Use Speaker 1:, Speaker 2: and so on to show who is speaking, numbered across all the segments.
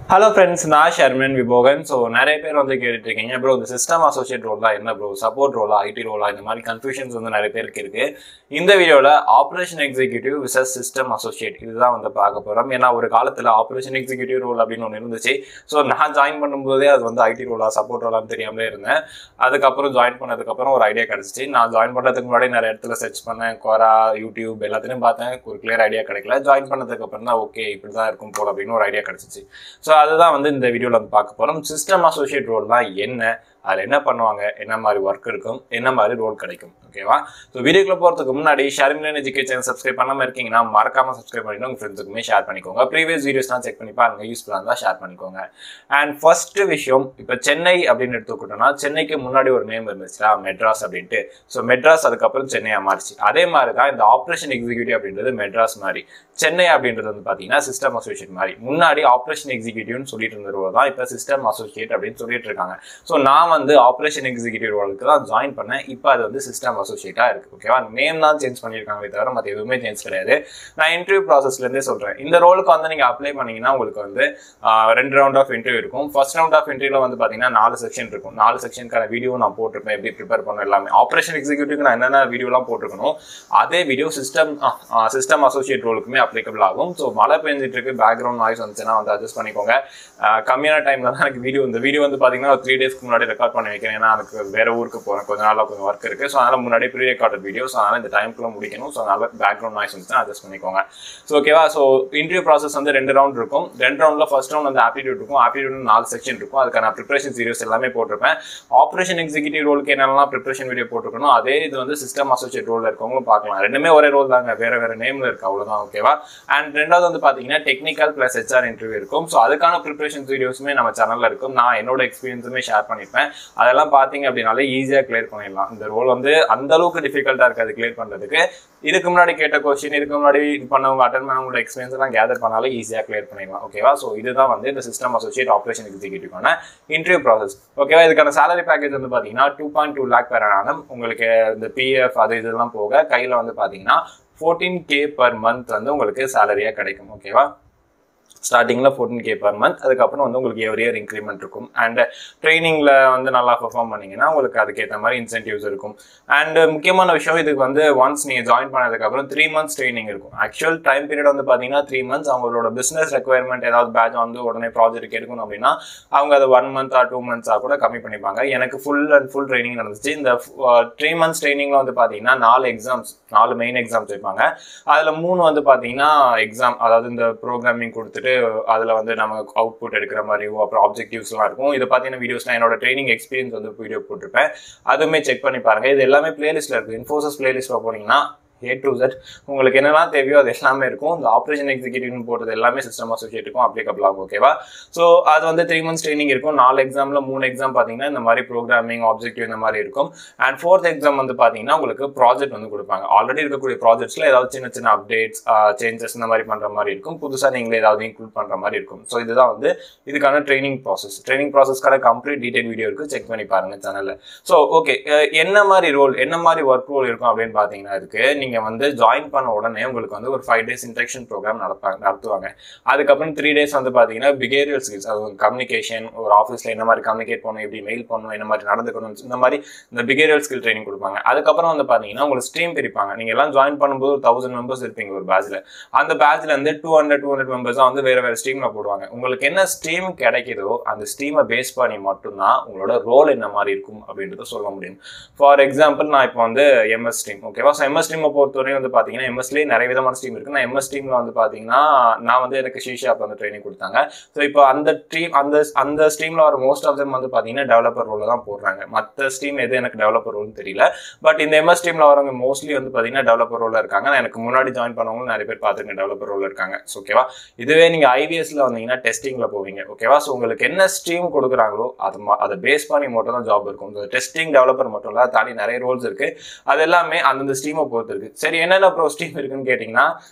Speaker 1: hello friends நான் Sharman விபோகன் so நிறைய பேர் வந்து கேட்டுட்டு இருக்கீங்க ப்ரோ இந்த சிஸ்டம் அசோசியேட் ரோலா என்ன ப்ரோ சப்போர்ட் ரோலா ஐடி ரோலா இந்த மாதிரி கன்ஃபியூஷன்ஸ் வந்து நிறைய பேருக்கு இருக்கு இந்த வீடியோவில் operation executive versus system associate இதுதான் வந்து பார்க்க போகிறோம் ஏன்னா ஒரு காலத்தில் ஆப்ரேஷன் எக்ஸிக்யூட்டிவ் ரோல் அப்படின்னு ஒன்று இருந்துச்சு ஸோ நான் ஜாயின் பண்ணும்போதே அது வந்து ஐடி ரோலா சப்போர்ட் ரோலான்னு தெரியாமலே இருந்தேன் அதுக்கப்புறம் ஜாயின் பண்ணதுக்கப்புறம் ஒரு ஐடியா கிடச்சிச்சு நான் ஜாயின் பண்ணுறதுக்கு முன்னாடி நிறைய இடத்துல சர்ச் பண்ணேன் குவரா யூடியூப் எல்லாத்துலையும் பார்த்தேன் ஒரு கிளியர் ஐடியா கிடைக்கல ஜாயின் பண்ணதுக்கப்புறம் தான் ஓகே இப்படி தான் இருக்கும் போல் அப்படின்னு ஒரு ஐடியா கிடச்சிச்சு ஸோ அதுதான் வந்து இந்த வீடியோவில் வந்து பார்க்க போகிறோம் சிஸ்டம் அசோசியேட் ரோல் தான் என்ன அதில் என்ன பண்ணுவாங்க என்ன மாதிரி ஒர்க் இருக்கும் என்ன மாதிரி ரோல் கிடைக்கும் ஓகேவா ஸோ வீடியோக்குள்ள போகிறதுக்கு முன்னாடி ஷர்மிலன் எஜுகேஷன் சப்ஸ்கிரைப் பண்ணாமல் இருக்கீங்கன்னா மறக்காம சப்ஸ்கிரைப் பண்ணிட்டு உங்கள் ஃப்ரெண்ட்ஸுக்குமே ஷேர் பண்ணிக்கோங்க ப்ரீவியஸ் வீடியோஸ்லாம் செக் பண்ணி பாருங்க யூஸ்ஃபுல்லாக இருந்தால் ஷேர் பண்ணிக்கோங்க அண்ட் ஃபர்ஸ்ட் விஷயம் இப்போ சென்னை அப்படின்னு எடுத்துக்கிட்டோம்னா சென்னைக்கு முன்னாடி ஒரு நேம் இருந்துச்சுல மெட்ராஸ் அப்படின்ட்டு ஸோ மெட்ராஸ் அதுக்கப்புறம் சென்னையாக மாறிச்சு அதே மாதிரி தான் இந்த ஆப்ரேஷன் எக்ஸிக்யூட்டிவ் அப்படின்றது மெட்ராஸ் மாதிரி சென்னை அப்படின்றது வந்து பார்த்தீங்கன்னா சிஸ்டம் அசோசியேட் மாதிரி முன்னாடி ஆப்ரேஷன் எக்ஸிக்யூட்டிவ்னு சொல்லிட்டு இருந்தது தான் இப்போ சிஸ்டம் அசோசியேட் அப்படின்னு சொல்லிட்டு இருக்காங்க ஸோ நான் வந்து ஆப்ரேஷன் எக்ஸிக்யூட்டிவ் ரோலுக்கு தான் ஜாயின் பண்ணேன் இப்போ அது வந்து சிஸ்டம் அசோசியேட்டாக இருக்குது ஓகேவா நேம் தான் சேஞ்ச் பண்ணியிருக்காங்களே தவிர மற்ற எதுவுமே சேஞ்ச் கிடையாது நான் இன்டர்வியூ ப்ராசஸ்லேருந்தே சொல்கிறேன் இந்த ரோலுக்கு வந்து நீங்கள் அப்ளை பண்ணீங்கன்னா உங்களுக்கு வந்து ஆஹ், ரெண்டு ரவுண்ட் ஆஃப் இன்டர்வியூ இருக்கும் ஃபர்ஸ்ட் ரவுண்ட் ஆஃப் இன்டர்வியூவில் வந்து பார்த்தீங்கன்னா நாலு செக்ஷன் இருக்கும் நாலு செக்ஷனுக்கான வீடியோ நான் போட்டிருப்பேன் எப்படி ப்ரிப்பேர் பண்ணணும் எல்லாமே ஆப்ரேஷன் எக்ஸிக்யூட்டிவ்க்கு நான் என்னென்ன வீடியோலாம் போட்டிருக்கணும் அதே வீடியோ சிஸ்டம் சிஸ்டம் அசோசியேட் ரோலுக்குமே அப்ளிகபிள் ஆகும் ஸோ மழை பெஞ்சிட்டு இருக்கு பேக்ரவுண்ட் நாய்ஸ் வந்துச்சுன்னா வந்து அட்ஜஸ்ட் பண்ணிக்கோங்க ஆஹ், கம்மியான டைமில் தான் எனக்கு வீடியோ இந்த வீடியோ வந்து பார்த்தீங்கன்னா ஒரு த்ரீ டேஸ்க்கு முன்னாடி ரெக்கார்ட் பண்ணி வைக்கிறேன் ஏன்னா எனக்கு வேற ஊருக்கு போகிறேன் கொஞ்ச நாளாக கொஞ்சம் ஒர்க் இருக்கு ஸோ அதனால் முன்னாடி ப்ரீ ரெக்கார்டட் வீடியோ ஸோ அதனால் இந்த டைம்க்குள்ள முடிக்கணும் ஸோ அதனால் பேக்ரவுண்ட் நாய்ஸ் வந்துச்சுன்னா அட்ஜஸ்ட் பண்ணிக்கோங்க ஸோ ஓகேவா ஸோ இன்டர்வியூ ப்ராசஸ் வந்து ரெண்டு ரவுண்ட் இருக்கும் ரெண்டு ரவுண்டில் ஃபர்ஸ்ட் ரவுண்ட் வந்து ஆப்டிடியூட் இருக்கும் ஆப்டிடியூட் நாலு செக்ஷன் இருக்கும் அதுக்கான ப்ரிப்பரேஷன் சீரியஸ் எல்லாமே போட்டிருப்பேன் ஆப்ரேஷன் எக்ஸிக்யூட்டிவ் ரோலுக்கு என்னெல்லாம் ப்ரிப்பரேஷன் வீடியோ போட்டிருக்கணும் அதே இது வந்து சிஸ்டம் அசோசியேட் ரோலில் இருக்கவங்களும் பார்க்கலாம் ரெண்டுமே ஒரே ரோல் தாங்க வேற வேற நேம்ல இருக்கு அவ்வளவுதான் ஓகேவா அண்ட் ரெண்டாவது வந்து பாத்தீங்கன்னா டெக்னிக்கல் பிளஸ் ஹெச்ஆர் இன்டர்வியூ இருக்கும் ஸோ அதுக்கான ப்ரிப்பரேஷன் வீடியோஸுமே நம்ம சேனல்ல இருக்கும் நான் என்னோட எக்ஸ்பீரியன்ஸுமே ஷேர் பண்ணிருப்பேன் அதெல்லாம் பாத்தீங்க அப்படின்னாலே ஈஸியா கிளியர் பண்ணிடலாம் இந்த ரோல் வந்து அந்த அளவுக்கு டிஃபிகல்ட்டா இருக்காது கிளியர் பண்றதுக்கு இதுக்கு முன்னாடி கேட்ட கொஸ்டின் இதுக்கு முன்னாடி இது பண்ணவங்க அட்டன் பண்ணவங்களோட எக்ஸ்பீரியன்ஸ் எல்லாம் கேதர் பண்ணாலே ஈஸியாக கிளியர் பண்ணிடலாம் ஓகேவா ஸோ இதுதான் வந்து இந்த சிஸ்டம் அசோசியேட் ஆப்ரேஷன் எக்ஸிக்யூட்டிவான இன்டர்வியூ ப்ராசஸ் ஓகேவா இதுக்கான salary பேக்கேஜ் வந்து பார்த்தீங்கன்னா two point two lakh per annum உங்களுக்கு இந்த பிஎஃப் அது இதெல்லாம் போக கையில் வந்து பார்த்தீங்கன்னா ஃபோர்டீன் கே பர் மந்த் வந்து உங்களுக்கு சேலரியாக கிடைக்கும் ஓகேவா ஸ்டார்டிங்கில் ஃபோர்டீன் கே பர் மந்த் அதுக்கப்புறம் வந்து உங்களுக்கு எவ்ரி இயர் இன்க்ரிமெண்ட் இருக்கும் அண்ட் ட்ரைனிங்கில் வந்து நல்லா பெர்ஃபார்ம் பண்ணீங்கன்னா உங்களுக்கு அதுக்கேற்ற மாதிரி இன்சென்டிவ்ஸ் இருக்கும் அண்ட் முக்கியமான விஷயம் இதுக்கு வந்து ஒன்ஸ் நீங்கள் ஜாயின் பண்ணதுக்கப்புறம் த்ரீ மந்த்ஸ் ட்ரைனிங் இருக்கும் ஆக்சுவல் டைம் பீரியட் வந்து பார்த்தீங்கன்னா த்ரீ மந்த்ஸ் அவங்களோட பிஸ்னஸ் ரெக்குயர்மெண்ட் ஏதாவது பேட்ச் வந்து உடனே ப்ராஜெக்ட் எடுக்கணும் அப்படின்னா அவங்க அதை ஒன் மந்த் ஆர் டூ மந்த்ஸாக கூட கம்மி பண்ணிப்பாங்க எனக்கு ஃபுல் அண்ட் ஃபுல் ட்ரைனிங் நடந்துச்சு இந்த த்ரீ மந்த்ஸ் ட்ரைனிங்கில் வந்து பார்த்தீங்கன்னா நாலு எக்ஸாம்ஸ் நாலு மெயின் எக்ஸாம்ஸ் வைப்பாங்க அதில் மூணு வந்து பார்த்தீங்கன்னா எக்ஸாம் அதாவது இந்த ப்ரோக்ராமிங் கொடுத்துட்டு அதில் வந்து நம்ம அவுட்புட் எடுக்கிற மாதிரியும் அப்புறம் ஆப்ஜெக்டிவ்ஸ்லாம் இருக்கும் இதை பார்த்தீங்கன்னா வீடியோஸ்லாம் என்னோட ட்ரைனிங் எக்ஸ்பீரியன்ஸ் வந்து வீடியோ போட்டிருப்பேன் அதுவுமே செக் பண்ணி பாருங்க இது எல்லாமே பிளேலிஸ்ட்டில் இருக்குது இன்ஃபோசஸ் பிளேலிஸ்ட்டில் போனீங்கன்னா ஏ டு Z உங்களுக்கு என்னெல்லாம் தேவையோ அது எல்லாமே இருக்கும் இந்த ஆப்ரேஷன் எக்ஸிக்யூட்டிவ்னு போட்டது எல்லாமே சிஸ்டம் அசோசியேட்டுக்கும் அப்ளிகபிள் ஆகும் ஓகேவா ஸோ அது வந்து த்ரீ மந்த்ஸ் ட்ரைனிங் இருக்கும் நாலு எக்ஸாமில் மூணு எக்ஸாம் பார்த்தீங்கன்னா இந்த மாதிரி ப்ரோக்ராமிங் ஆப்ஜெக்டிவ் இந்த மாதிரி இருக்கும் அண்ட் ஃபோர்த் எக்ஸாம் வந்து பார்த்தீங்கன்னா உங்களுக்கு ப்ராஜெக்ட் வந்து கொடுப்பாங்க ஆல்ரெடி இருக்கக்கூடிய ப்ராஜெக்ட்ஸில் ஏதாவது சின்ன சின்ன அப்டேட்ஸ் சேஞ்சஸ் இந்த மாதிரி பண்ணுற மாதிரி இருக்கும் புதுசாக நீங்களே ஏதாவது இன்க்ளூட் பண்ணுற மாதிரி இருக்கும் ஸோ இதுதான் வந்து இதுக்கான ட்ரைனிங் ப்ராசஸ் ட்ரைனிங் ப்ராசஸ்க்கான கம்ப்ளீட் டீடைல் வீடியோ இருக்குது செக் பண்ணி பாருங்க சேனலில் ஸோ ஓகே என்ன மாதிரி ரோல் என்ன மாதிரி ஒர்க் ரோல் இருக்கும் அப்படின்னு பார்த்தீங்கன்னா இருக்கு நீங்கள் வந்து ஜாயின் பண்ண உடனே உங்களுக்கு வந்து ஒரு ஃபைவ் டேஸ் இன்ட்ரக்ஷன் ப்ரோக்ராம் நடப்பாங்க நடத்துவாங்க அதுக்கப்புறம் த்ரீ டேஸ் வந்து பார்த்தீங்கன்னா பிஹேவியர் ஸ்கில்ஸ் அது கம்யூனிகேஷன் ஒரு ஆஃபீஸில் என்ன மாதிரி கம்யூனிகேட் பண்ணணும் எப்படி மெயில் பண்ணணும் என்ன மாதிரி நடந்துக்கணும் இந்த மாதிரி இந்த பிஹேவியர் ஸ்கில் ட்ரைனிங் கொடுப்பாங்க அதுக்கப்புறம் வந்து பார்த்தீங்கன்னா உங்களுக்கு ஸ்ட்ரீம் பிரிப்பாங்க நீங்கள் எல்லாம் ஜாயின் பண்ணும்போது ஒரு தௌசண்ட் மெம்பர்ஸ் இருப்பீங்க ஒரு பேட்சில் அந்த பேட்ச்ல இருந்து two hundred two hundred members வந்து வேற வேற ஸ்ட்ரீம்ல போடுவாங்க உங்களுக்கு என்ன ஸ்ட்ரீம் கிடைக்குதோ அந்த ஸ்ட்ரீமை பேஸ் பண்ணி மட்டும்தான் உங்களோட ரோல் என்ன மாதிரி இருக்கும் அப்படின்றத சொல்ல முடியும் ஃபார் எக்ஸாம்பிள் நான் இப்போ வந்து எம்எஸ் ஸ்ட்ரீம் ஓகேவா ஸோ எம்எஸ் ஸ்ட்ரீமை பொறுத்தவரையும் வந்து பார்த்தீங்கன்னா எம்எஸ்லேயே நிறைய விதமான ஸ்ட்ரீம் இருக்கு நான் எம்எஸ் ஸ்ட்ரீமில் வந்து பார்த்தீங்கன்னா நான் வந்து எனக்கு ஷீஷாப் வந்து ட்ரைனிங் கொடுத்தாங்க ஸோ இப்போ அந்த ஸ்ட்ரீம் அந்த அந்த ஸ்ட்ரீமில் வர மோஸ்ட் ஆஃப் them வந்து பார்த்தீங்கன்னா டெவலப்பர் ரோலில் தான் போடுறாங்க மற்ற ஸ்ட்ரீம் எது எனக்கு டெவலப்பர் ரோல்னு தெரியல பட் இந்த எம்எஸ் ஸ்ட்ரீமில் வரவங்க மோஸ்ட்லி வந்து பார்த்தீங்கன்னா டெவலப்பர் ரோலில் இருக்காங்க நான் எனக்கு முன்னாடி ஜாயின் பண்ணவங்களும் நிறைய பேர் பார்த்துருக்கேன் டெவலப்பர் ரோலில் இருக்காங்க ஸோ ஓகேவா இதுவே நீங்கள் ஐவிஎஸ்ல வந்தீங்கன்னா டெஸ்டிங்கில் போவீங்க ஓகேவா ஸோ உங்களுக்கு என்ன ஸ்ட்ரீம் கொடுக்குறாங்களோ அது ம- அதை பேஸ் பண்ணி மட்டும் தான் ஜாப் இருக்கும் இந்த டெஸ்டிங் டெவலப்பர் மட்டும் இல்லை அதை தாண்டி நிறைய ரோல்ஸ் இருக்கு அது எல்லாமே அந்தந்த ஸ்ட்ரீமை பொறுத்து இருக்கு சரி என்னென்ன ப்ரோ ஸ்ட்ரீம் இருக்குன்னு கேட்டிங்கன்னா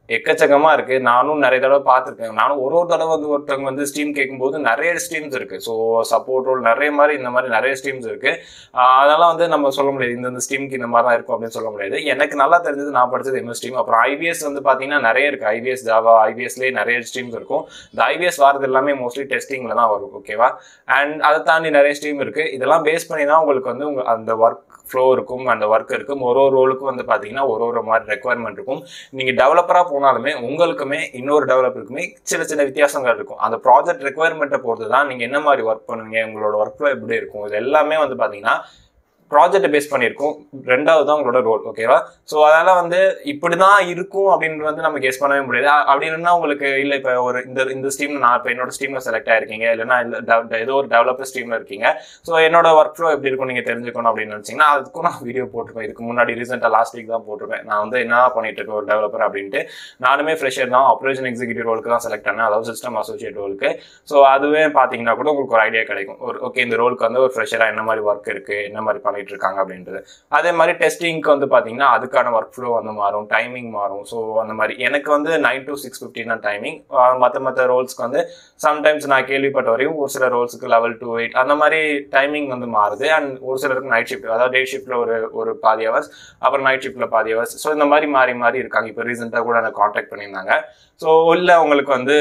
Speaker 1: எக்கச்சக்கமா இருக்கு நானும் நிறைய தடவை பார்த்துருக்கேன் நானும் ஒரு ஒரு தடவை வந்து ஒருத்தவங்க வந்து ஸ்ட்ரீம் கேட்கும்போது நிறைய ஸ்ட்ரீம்ஸ் இருக்கு ஸோ சப்போர்ட் ரோல் நிறைய மாதிரி இந்த மாதிரி நிறைய ஸ்ட்ரீம்ஸ் இருக்கு ஆஹ் அதெல்லாம் வந்து நம்ம சொல்ல முடியாது இந்த ஸ்ட்ரீமுக்கு இந்த மாதிரி தான் இருக்கும் அப்படின்னு சொல்ல முடியாது எனக்கு நல்லா தெரிஞ்சது நான் படிச்சது எம்எஸ் ஸ்ட்ரீம் அப்புறம் ஐபிஎஸ் வந்து பார்த்தீங்கன்னா நிறைய இருக்கு ஐபிஎஸ் ஜாவா ஐபிஎஸ்லேயே நிறைய ஸ்ட்ரீம்ஸ் இருக்கும் இந்த ஐபிஎஸ் வரது எல்லாமே மோஸ்ட்லி டெஸ்டிங்ல தான் வரும் ஓகேவா அண்ட் அதை தாண்டி நிறைய ஸ்ட்ரீம் இருக்கு இதெல்லாம் பேஸ் பண்ணி தான் உங்களுக்கு வந்து உங்க அந்த ஒர்க் ஃப்ளோ இருக்கும் அந்த ஒர்க் இருக்கும் ஒரு ஒரு ரோலுக்கும் வந்து பார்த்தீங்கன்னா ஒரு ஒரு மாதிரி ரெக்குவயர்மெண்ட் இருக்கும் நீங்க டெவலப்பரா போனாலுமே உங்களுக்குமே இன்னொரு டெவலப்பருக்குமே சின்ன சின்ன வித்தியாசங்கள் இருக்கும் அந்த ப்ராஜெக்ட் ரெக்குவயர்மெண்ட்டை பொறுத்து தான் நீங்க என்ன மாதிரி ஒர்க் பண்ணுவீங்க உங்களோட ஒர்க் ஃப்ளோ எப்படி இருக்கும் இது எல்லாமே வந்து பாத்தீங்கன்னா ப்ராஜெக்ட் பேஸ் பண்ணியிருக்கோம் ரெண்டாவது தான் உங்களோட ரோல் ஓகேவா ஸோ அதனால வந்து இப்படிதான் இருக்கும் அப்படின்னு வந்து நம்ம கெஸ் பண்ணவே முடியாது அ- அப்படி இல்லைன்னா உங்களுக்கு இல்லை இப்போ ஒரு இந்த இந்த ஸ்ட்ரீம்ல நான் இப்போ என்னோட ஸ்ட்ரீம்ல செலக்ட் ஆயிருக்கீங்க இல்லைன்னா இல்ல dev- ஏதோ ஒரு டெவலப்பர் ஸ்ட்ரீம்ல இருக்கீங்க ஸோ என்னோட ஒர்க் ஃப்ளோ எப்படி இருக்கும் நீங்க தெரிஞ்சுக்கணும் அப்படின்னு நினைச்சீங்கன்னா அதுக்கும் நான் வீடியோ போட்டிருப்பேன் இதுக்கு முன்னாடி ரீசெண்டாக லாஸ்ட் வீக் தான் போட்டிருப்பேன் நான் வந்து என்ன பண்ணிட்டு இருக்கேன் ஒரு டெவலப்பர் அப்படின்ட்டு நானுமே ஃப்ரெஷர் தான் ஆப்ரேஷன் எக்ஸிக்யூட்டிவ் ரோலுக்கு தான் செலக்ட் பண்ணேன் அதாவது சிஸ்டம் அசோசியேட் ரோலுக்கு ஸோ அதுவே பார்த்தீங்கன்னா கூட உங்களுக்கு ஒரு ஐடியா கிடைக்கும் ஒரு ஓகே இந்த ரோலுக்கு வந்து ஒரு ஃப்ரெஷராக என்ன மாதிரி ஒர்க் இருக்கு என்ன மாதிரி பண்ணிட்டு இருக்காங்க அப்படின்றது அதே மாதிரி டெஸ்டிங்க்கு வந்து பார்த்தீங்கன்னா அதுக்கான ஒர்க் ஃப்ளோ வந்து மாறும் டைமிங் மாறும் ஸோ அந்த மாதிரி எனக்கு வந்து நைன் to சிக்ஸ் ஃபிஃப்டின் தான் டைமிங் மற்ற மற்ற ரோல்ஸ்க்கு வந்து சம்டைம்ஸ் நான் கேள்விப்பட்ட வரையும் ஒரு சில ரோல்ஸுக்கு லெவல் டூ எயிட் அந்த மாதிரி டைமிங் வந்து மாறுது அண்ட் ஒரு சிலருக்கு நைட் ஷிஃப்ட் அதாவது டே ஷிஃப்ட்ல ஒரு ஒரு பாதி ஹவர்ஸ் அப்புறம் நைட் ஷிஃப்ட்ல பாதி ஹவர்ஸ் ஸோ இந்த மாதிரி மாறி மாறி இருக்காங்க இப்போ ரீசெண்டாக கூட எனக்கு காண்டாக்ட் பண்ணியிருந்தாங்க ஸோ உள்ள உங்களுக்கு வந்து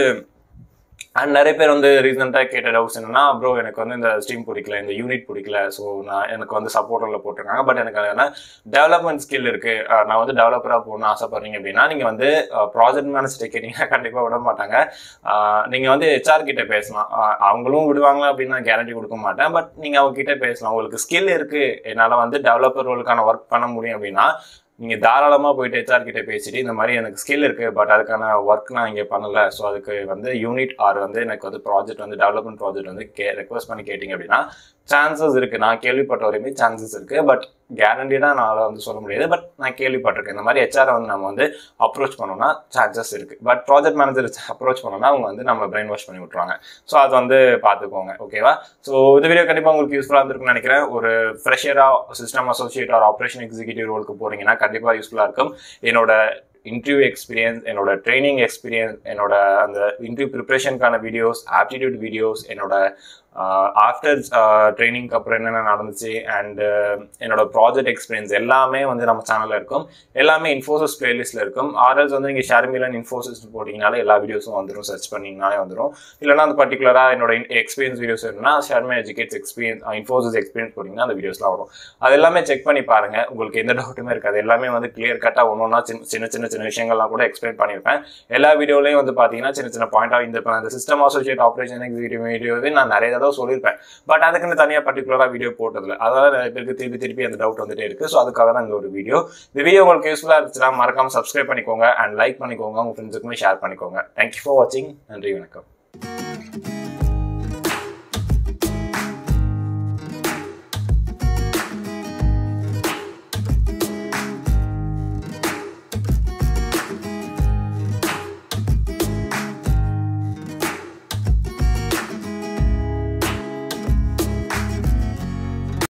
Speaker 1: அண்ட் நிறைய பேர் வந்து ரீசெண்டாக கேட்ட டவுட்ஸ் என்னன்னா ப்ரோ எனக்கு வந்து இந்த ஸ்ட்ரீம் பிடிக்கல இந்த யூனிட் பிடிக்கல ஸோ நான் எனக்கு வந்து சப்போர்ட்டில் போட்டிருக்காங்க பட் எனக்கு என்ன டெவலப்மெண்ட் ஸ்கில் இருக்கு அஹ் நான் வந்து டெவலப்பராக போகணும்னு ஆசைப்படுறீங்க அப்படின்னா நீங்கள் வந்து ப்ராஜெக்ட் மேனேஜர்கிட்ட கேட்டிங்கன்னா கண்டிப்பாக விட மாட்டாங்க நீங்கள் வந்து ஹெச்ஆர் கிட்ட பேசலாம் அஹ் அவங்களும் விடுவாங்க அப்படின்னு நான் கேரண்டி கொடுக்க மாட்டேன் பட் நீங்கள் அவங்க கிட்ட பேசலாம் உங்களுக்கு ஸ்கில் இருக்கு என்னால் வந்து டெவலப்பர் ரோலுக்கான ஒர்க் பண்ண முடியும் அப்படின்னா நீங்கள் தாராளமாக போயிட்டு ஹெச்ஆர் கிட்ட பேசிட்டு இந்த மாதிரி எனக்கு ஸ்கில் இருக்குது பட் அதுக்கான ஒர்க் நான் இங்கே பண்ணல ஸோ அதுக்கு வந்து யூனிட் ஆர் வந்து எனக்கு வந்து ப்ராஜெக்ட் வந்து டெவலப்மெண்ட் ப்ராஜெக்ட் வந்து கே ரெக்வஸ்ட் பண்ணி கேட்டிங்க அப்படின்னா சான்சஸ் இருக்குது நான் கேள்விப்பட்ட வரையுமே சான்சஸ் இருக்குது பட் கேரண்டிடாக நான் அதை வந்து சொல்ல முடியாது பட் நான் கேள்விப்பட்டிருக்கேன் இந்த மாதிரி ஹெச்ஆரை வந்து நம்ம வந்து அப்ரோச் பண்ணோம்னா சான்சஸ் இருக்குது பட் ப்ராஜெக்ட் மேனேஜர் அப்ரோச் பண்ணோம்னா அவங்க வந்து நம்ம பிரெயின் வாஷ் பண்ணி விட்ருவாங்க ஸோ அது வந்து பார்த்துக்கோங்க ஓகேவா ஸோ இந்த வீடியோ கண்டிப்பாக உங்களுக்கு யூஸ்ஃபுல்லாக இருந்திருக்கும்னு நினைக்கிறேன் ஒரு ஃப்ரெஷராக system associate or operation executive ரோலுக்கு போறீங்கன்னா கண்டிப்பாக யூஸ்ஃபுல்லாக இருக்கும் என்னோட இன்டர்வியூ எக்ஸ்பீரியன்ஸ் என்னோட ட்ரைனிங் எக்ஸ்பீரியன்ஸ் என்னோட அந்த இன்டர்வியூ ப்ரிப்ரேஷனுக்கான வீடியோஸ் ஆப்டிடியூட் வீடியோஸ் என்னோட ஆஃப்டர் ட்ரைனிங்க்கு அப்புறம் என்னென்ன நடந்துச்சு அண்ட் என்னோட ப்ராஜெக்ட் எக்ஸ்பீரியன்ஸ் எல்லாமே வந்து நம்ம சேனலில் இருக்கும் எல்லாமே இன்ஃபோசிஸ் பிளேலிஸ்ட்டில் இருக்கும் ஆர்எல்ஸ் வந்து நீங்கள் ஷர்மிலன் இன்ஃபோசிஸ் போட்டிங்கனாலே எல்லா வீடியோஸும் வந்துடும் சர்ச் பண்ணிங்கனாலே வந்துடும் இல்லைனா அந்த பர்டிகுலராக என்னோட எக்ஸ்பீரியன்ஸ் வீடியோஸ் இருக்குன்னா Sharmi educates experience Infosys experience போட்டிங்கன்னா அந்த வீடியோஸ்லாம் வரும் அது எல்லாமே செக் பண்ணி பாருங்க உங்களுக்கு எந்த டவுட்டுமே இருக்காது எல்லாமே வந்து கிளியர் கட்டாக ஒன்று ஒன்றா சின்ன சின்ன சின்ன சின்ன விஷயங்கள்லாம் கூட எக்ஸ்பிளைன் பண்ணியிருப்பேன் எல்லா வீடியோலையும் வந்து பார்த்தீங்கன்னா சின்ன சின்ன பாயிண்டாக இந்த இப்போ அந்த சிஸ்டம் அசோசியேட் ஆப்ரேஷன் எக்ஸிக்யூட்டிவ் வீடியோவே நான் நிறைய தடவை சொல்லியிருப்பேன் பட் அதுக்குன்னு தனியாக பர்டிகுலராக வீடியோ போட்டதில்ல அதனால நிறைய பேருக்கு திருப்பி திருப்பி அந்த டவுட் வந்துட்டே இருக்கு ஸோ அதுக்காக தான் இந்த ஒரு வீடியோ இந்த வீடியோ உங்களுக்கு யூஸ்ஃபுல்லாக இருந்துச்சுன்னா மறக்காம சப்ஸ்கிரைப் பண்ணிக்கோங்க அண்ட் லைக் பண்ணிக்கோங்க உங்கள் ஃப்ரெண்ட்ஸுக்குமே ஷேர் பண்ணிக்கோங்க தேங்க்யூ ஃபார் வாட்சிங் நன்றி வணக்கம்